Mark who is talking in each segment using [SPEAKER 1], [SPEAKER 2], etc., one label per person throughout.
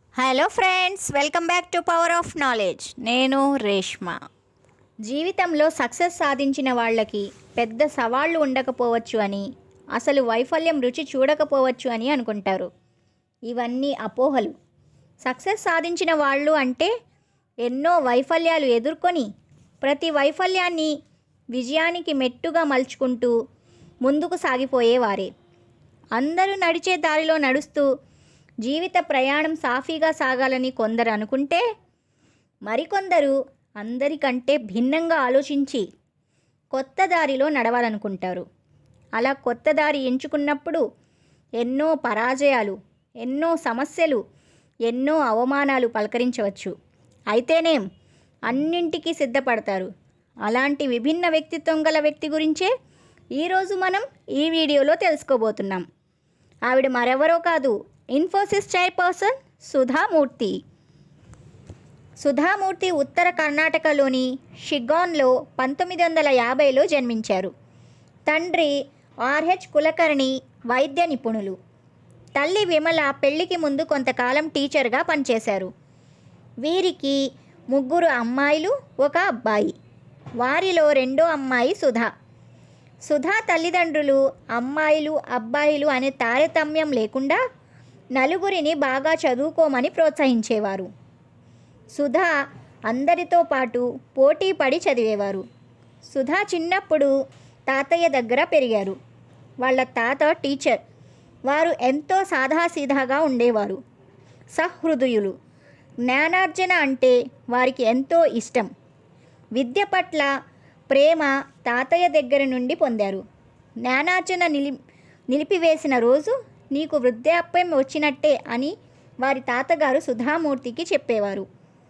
[SPEAKER 1] hello friends welcome back to power of knowledge నేను రేష్మ జీవితంలో success సాధించిన వాళ్ళకి పెద్ద సవాళ్ళు ఉండకపోవచ్చు అని అసలు వైఫల్యం రుచి చూడకపోవచ్చు అని అనుకుంటారు ఇవన్నీ అపోహలు సక్సెస్ సాధించిన వాళ్ళు అంటే ఎన్నో వైఫల్యాలు ఎదుర్కొని ప్రతి వైఫల్యాన్ని విజయానికి మెట్టుగా మలుచుకుంటూ ముందుకు సాగిపోయేవారే అందరూ నడిచే దారిలో నడుస్తూ జీవిత ప్రయాణం సాఫీగా సాగాలని కొందరు అనుకుంటే మరికొందరు అందరికంటే భిన్నంగా ఆలోచించి కొత్త దారిలో నడవాలనుకుంటారు అలా కొత్త దారి ఎంచుకున్నప్పుడు ఎన్నో పరాజయాలు ఎన్నో సమస్యలు ఎన్నో అవమానాలు పలకరించవచ్చు అయితేనేం అన్నింటికీ సిద్ధపడతారు అలాంటి విభిన్న వ్యక్తిత్వం గల వ్యక్తి గురించే ఈరోజు మనం ఈ వీడియోలో తెలుసుకోబోతున్నాం ఆవిడ మరెవరో కాదు ఇన్ఫోసిస్ చైర్పర్సన్ సుధామూర్తి సుధామూర్తి ఉత్తర కర్ణాటకలోని షిగాన్లో పంతొమ్మిది వందల యాభైలో జన్మించారు తండ్రి ఆర్హెచ్ కులకర్ణి వైద్య నిపుణులు తల్లి విమల పెళ్లికి ముందు కొంతకాలం టీచర్గా పనిచేశారు వీరికి ముగ్గురు అమ్మాయిలు ఒక అబ్బాయి వారిలో రెండో అమ్మాయి సుధా సుధా తల్లిదండ్రులు అమ్మాయిలు అబ్బాయిలు అనే తారతమ్యం లేకుండా నలుగురిని బాగా చదువుకోమని ప్రోత్సహించేవారు సుధా అందరితో పాటు పోటీ పడి చదివేవారు సుధా చిన్నప్పుడు తాతయ్య దగ్గర పెరిగారు వాళ్ళ తాత టీచర్ వారు ఎంతో సాదాసీదాగా ఉండేవారు సహృదయులు జ్ఞానార్జన అంటే వారికి ఎంతో ఇష్టం విద్య పట్ల ప్రేమ తాతయ్య దగ్గర నుండి పొందారు జ్ఞానార్జన నిలి నిలిపివేసిన రోజు నీకు వృద్ధాప్యం వచ్చినట్టే అని వారి తాతగారు సుధామూర్తికి చెప్పేవారు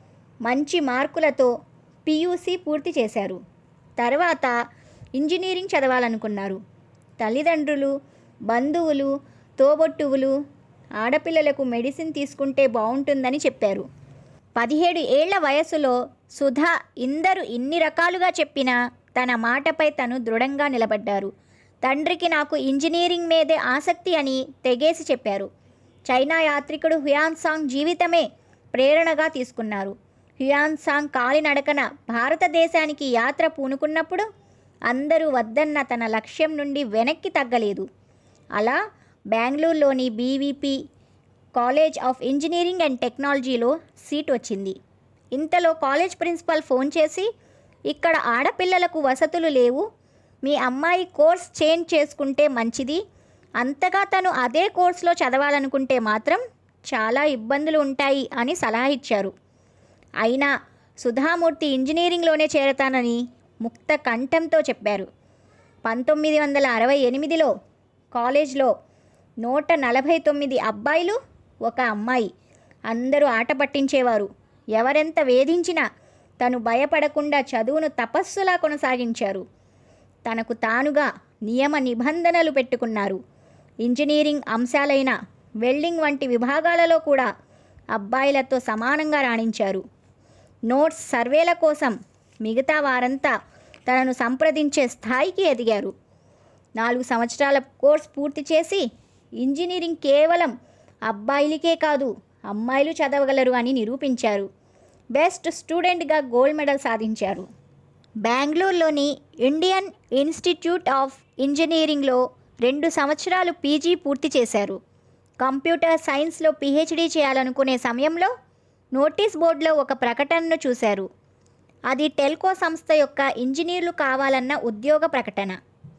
[SPEAKER 1] మంచి మార్కులతో పియూసీ పూర్తి చేశారు తర్వాత ఇంజనీరింగ్ చదవాలనుకున్నారు తల్లిదండ్రులు బంధువులు తోబొట్టువులు ఆడపిల్లలకు మెడిసిన్ తీసుకుంటే బాగుంటుందని చెప్పారు పదిహేడు ఏళ్ల వయసులో సుధా ఇందరు ఇన్ని రకాలుగా చెప్పినా తన మాటపై తను దృఢంగా నిలబడ్డారు తండ్రికి నాకు ఇంజనీరింగ్ మీదే ఆసక్తి అని తెగేసి చెప్పారు చైనా యాత్రికుడు హుయాన్ సాంగ్ జీవితమే ప్రేరణగా తీసుకున్నారు హ్యుయాన్ సాంగ్ కాలినడకన భారతదేశానికి యాత్ర పూనుకున్నప్పుడు అందరూ వద్దన్న తన లక్ష్యం నుండి వెనక్కి తగ్గలేదు అలా బెంగళూరులోని BVP college of engineering and టెక్నాలజీలో సీట్ వచ్చింది ఇంతలో కాలేజ్ ప్రిన్సిపల్ ఫోన్ చేసి ఇక్కడ ఆడపిల్లలకు వసతులు లేవు మీ అమ్మాయి కోర్స్ చేంజ్ చేసుకుంటే మంచిది అంతగా తను అదే కోర్సులో చదవాలనుకుంటే మాత్రం చాలా ఇబ్బందులు ఉంటాయి అని సలహా ఇచ్చారు అయినా సుధామూర్తి ఇంజనీరింగ్లోనే చేరతానని ముక్త కంఠంతో చెప్పారు పంతొమ్మిది వందల అరవై ఎనిమిదిలో కాలేజ్లో నూట నలభై తొమ్మిది అబ్బాయిలు ఒక అమ్మాయి అందరూ ఆట పట్టించేవారు ఎవరెంత వేధించినా తను భయపడకుండా చదువును తపస్సులా కొనసాగించారు తనకు తానుగా నియమ నిబంధనలు పెట్టుకున్నారు ఇంజనీరింగ్ అంశాలైన వెల్డింగ్ వంటి విభాగాలలో కూడా అబ్బాయిలతో సమానంగా రాణించారు నోట్స్ సర్వేల కోసం మిగతా వారంతా తనను సంప్రదించే స్థాయికి ఎదిగారు నాలుగు సంవత్సరాల కోర్స్ పూర్తి చేసి ఇంజనీరింగ్ కేవలం అబ్బాయిలకే కాదు అమ్మాయిలు చదవగలరు అని నిరూపించారు బెస్ట్ స్టూడెంట్గా గోల్డ్ మెడల్ సాధించారు బెంగళూరులోని ఇండియన్ ఇన్స్టిట్యూట్ ఆఫ్ ఇంజనీరింగ్లో రెండు సంవత్సరాలు పీజీ పూర్తి చేశారు కంప్యూటర్ సైన్స్లో పిహెచ్డీ చేయాలనుకునే సమయంలో నోటీస్ బోర్డులో ఒక ప్రకటనను చూశారు అది టెల్కో సంస్థ యొక్క ఇంజనీర్లు కావాలన్న ఉద్యోగ ప్రకటన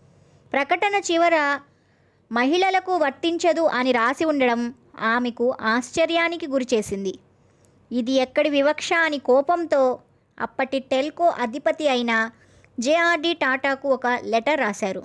[SPEAKER 1] ప్రకటన చివర మహిళలకు వర్తించదు అని రాసి ఉండడం ఆమెకు ఆశ్చర్యానికి గురిచేసింది ఇది ఎక్కడి వివక్ష అని కోపంతో అప్పటి టెల్కో అధిపతి అయిన జేఆర్డి టాటాకు ఒక లెటర్ రాశారు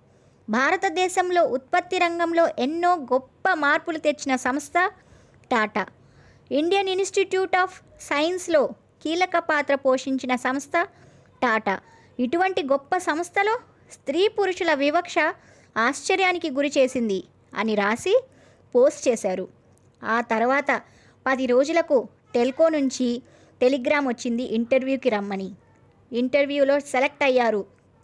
[SPEAKER 1] భారతదేశంలో ఉత్పత్తి రంగంలో ఎన్నో గొప్ప మార్పులు తెచ్చిన సంస్థ టాటా ఇండియన్ ఇన్స్టిట్యూట్ ఆఫ్ సైన్స్లో కీలక పాత్ర పోషించిన సంస్థ టాటా ఇటువంటి గొప్ప సంస్థలో స్త్రీ పురుషుల వివక్ష ఆశ్చర్యానికి గురి చేసింది అని రాసి పోస్ట్ చేశారు ఆ తర్వాత పది రోజులకు టెల్కో నుంచి టెలిగ్రామ్ వచ్చింది ఇంటర్వ్యూకి రమ్మని ఇంటర్వ్యూలో సెలెక్ట్ అయ్యారు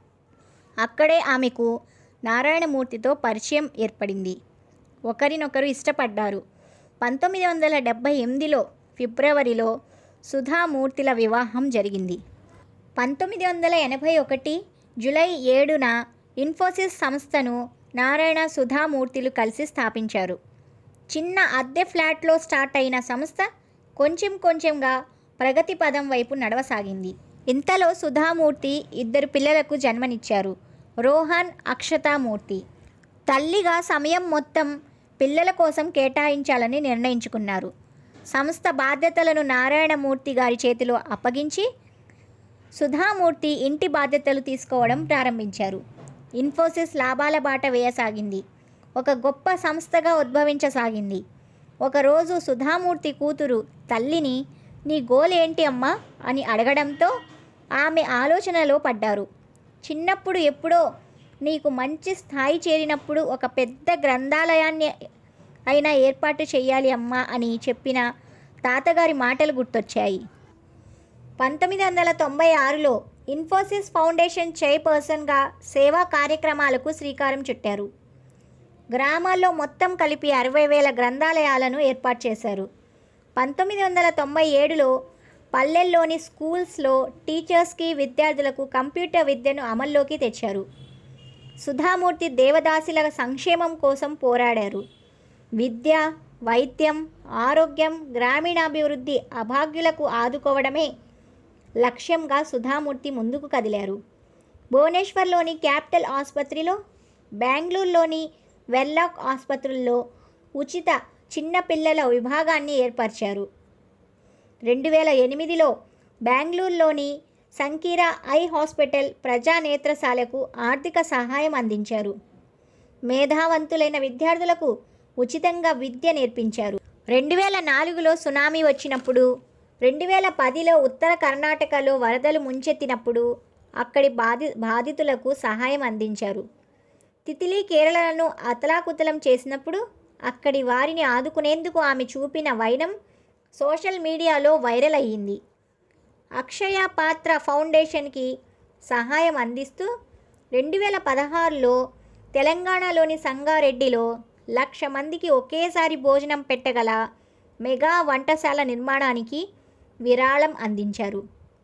[SPEAKER 1] అక్కడే ఆమెకు నారాయణమూర్తితో పరిచయం ఏర్పడింది ఒకరినొకరు ఇష్టపడ్డారు పంతొమ్మిది వందల డెబ్భై ఎనిమిదిలో ఫిబ్రవరిలో సుధామూర్తిల వివాహం జరిగింది పంతొమ్మిది వందల ఎనభై ఒకటి జూలై ఏడున ఇన్ఫోసిస్ సంస్థను నారాయణ సుధామూర్తిలు కలిసి స్థాపించారు చిన్న అద్దె ఫ్లాట్లో స్టార్ట్ అయిన సంస్థ కొంచెం కొంచెంగా ప్రగతి పదం వైపు నడవసాగింది ఇంతలో సుధామూర్తి ఇద్దరు పిల్లలకు జన్మనిచ్చారు రోహన్ అక్షతామూర్తి తల్లిగా సమయం మొత్తం పిల్లల కోసం కేటాయించాలని నిర్ణయించుకున్నారు సంస్థ బాధ్యతలను నారాయణమూర్తి గారి చేతిలో అప్పగించి సుధామూర్తి ఇంటి బాధ్యతలు తీసుకోవడం ప్రారంభించారు ఇన్ఫోసిస్ లాభాల బాట వేయసాగింది ఒక గొప్ప సంస్థగా ఉద్భవించసాగింది ఒకరోజు సుధామూర్తి కూతురు తల్లిని నీ గోల్ ఏంటి అమ్మా అని అడగడంతో ఆమె ఆలోచనలో పడ్డారు చిన్నప్పుడు ఎప్పుడో నీకు మంచి స్థాయి చేరినప్పుడు ఒక పెద్ద గ్రంథాలయాన్ని అయినా ఏర్పాటు చేయాలి అమ్మా అని చెప్పిన తాతగారి మాటలు గుర్తొచ్చాయి పంతొమ్మిది వందల తొంభై ఆరులో ఇన్ఫోసిస్ ఫౌండేషన్ చైర్పర్సన్గా సేవా కార్యక్రమాలకు శ్రీకారం చుట్టారు గ్రామాల్లో మొత్తం కలిపి అరవై వేల గ్రంథాలయాలను ఏర్పాటు చేశారు పంతొమ్మిది వందల తొంభై ఏడులో పల్లెల్లోని స్కూల్స్లో టీచర్స్కి విద్యార్థులకు కంప్యూటర్ విద్యను అమల్లోకి తెచ్చారు సుధామూర్తి దేవదాసుల సంక్షేమం కోసం పోరాడారు విద్య వైద్యం ఆరోగ్యం గ్రామీణాభివృద్ధి అభాగ్యులకు ఆదుకోవడమే లక్ష్యంగా సుధామూర్తి ముందుకు కదిలారు భువనేశ్వర్లోని క్యాపిటల్ ఆసుపత్రిలో బెంగళూరులోని వెల్లాక్ ఆసుపత్రుల్లో ఉచిత చిన్నపిల్లల విభాగాన్ని ఏర్పరిచారు రెండు వేల ఎనిమిదిలో బెంగళూరులోని సంకీరా ఐ హాస్పిటల్ ప్రజా నేత్రశాలకు ఆర్థిక సహాయం అందించారు మేధావంతులైన విద్యార్థులకు ఉచితంగా విద్య నేర్పించారు రెండు వేల నాలుగులో సునామీ వచ్చినప్పుడు రెండు వేల పదిలో ఉత్తర కర్ణాటకలో వరదలు ముంచెత్తినప్పుడు అక్కడి బాధి బాధితులకు సహాయం అందించారు తితిలి కేరళను అతలాకుతలం చేసినప్పుడు అక్కడి వారిని ఆదుకునేందుకు ఆమె చూపిన వైనం సోషల్ మీడియాలో వైరల్ అయ్యింది అక్షయ పాత్ర ఫౌండేషన్కి సహాయం అందిస్తూ రెండు వేల పదహారులో తెలంగాణలోని సంగారెడ్డిలో లక్ష మందికి ఒకేసారి భోజనం పెట్టగల మెగా వంటశాల నిర్మాణానికి విరాళం అందించారు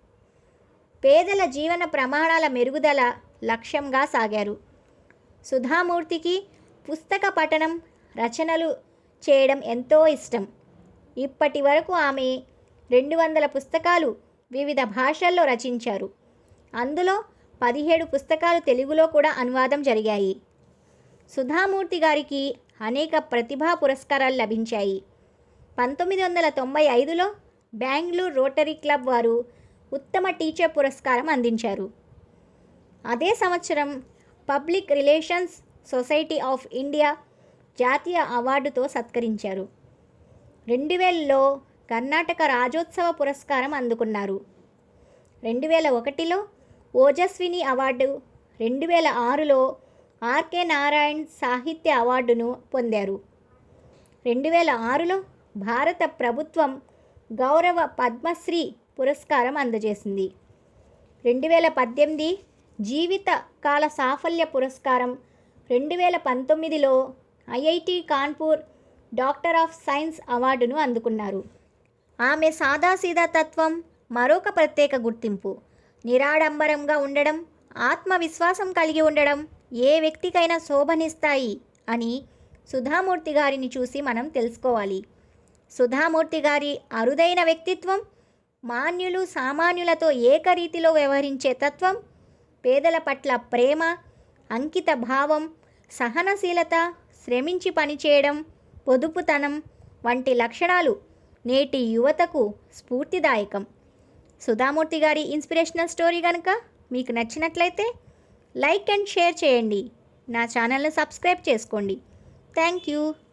[SPEAKER 1] పేదల జీవన ప్రమాణాల మెరుగుదల లక్ష్యంగా సాగారు సుధామూర్తికి పుస్తక పఠనం రచనలు చేయడం ఎంతో ఇష్టం ఇప్పటి వరకు ఆమె రెండు వందల పుస్తకాలు వివిధ భాషల్లో రచించారు అందులో పదిహేడు పుస్తకాలు తెలుగులో కూడా అనువాదం జరిగాయి సుధామూర్తి గారికి అనేక ప్రతిభా పురస్కారాలు లభించాయి పంతొమ్మిది వందల తొంభై ఐదులో బెంగళూరు రోటరీ క్లబ్ వారు ఉత్తమ టీచర్ పురస్కారం అందించారు అదే సంవత్సరం public relations society of India జాతీయ అవార్డుతో సత్కరించారు రెండు వేలలో కర్ణాటక రాజ్యోత్సవ పురస్కారం అందుకున్నారు రెండు వేల ఒకటిలో ఓజస్విని అవార్డు రెండు వేల ఆరులో ఆర్కే నారాయణ్ సాహిత్య అవార్డును పొందారు రెండు వేల ఆరులో భారత ప్రభుత్వం గౌరవ పద్మశ్రీ పురస్కారం అందజేసింది రెండు వేల పద్దెనిమిది జీవిత కాల సాఫల్య పురస్కారం రెండు వేల పంతొమ్మిదిలో IIT Kanpur doctor of science అవార్డును అందుకున్నారు ఆమె సాదాసీదా తత్వం మరొక ప్రత్యేక గుర్తింపు నిరాడంబరంగా ఉండడం ఆత్మవిశ్వాసం కలిగి ఉండడం ఏ వ్యక్తికైనా శోభనిస్తాయి అని సుధామూర్తి గారిని చూసి మనం తెలుసుకోవాలి సుధామూర్తి గారి అరుదైన వ్యక్తిత్వం మాన్యులు సామాన్యులతో ఏకరీతిలో వ్యవహరించే తత్వం పేదల పట్ల ప్రేమ అంకిత భావం సహనశీలత శ్రమించి పనిచేయడం పొదుపుతనం వంటి లక్షణాలు నేటి యువతకు స్ఫూర్తిదాయకం సుధామూర్తి గారి ఇన్స్పిరేషనల్ స్టోరీ కనుక మీకు నచ్చినట్లయితే లైక్ అండ్ షేర్ చేయండి నా ఛానల్ని సబ్స్క్రైబ్ చేసుకోండి థ్యాంక్ యూ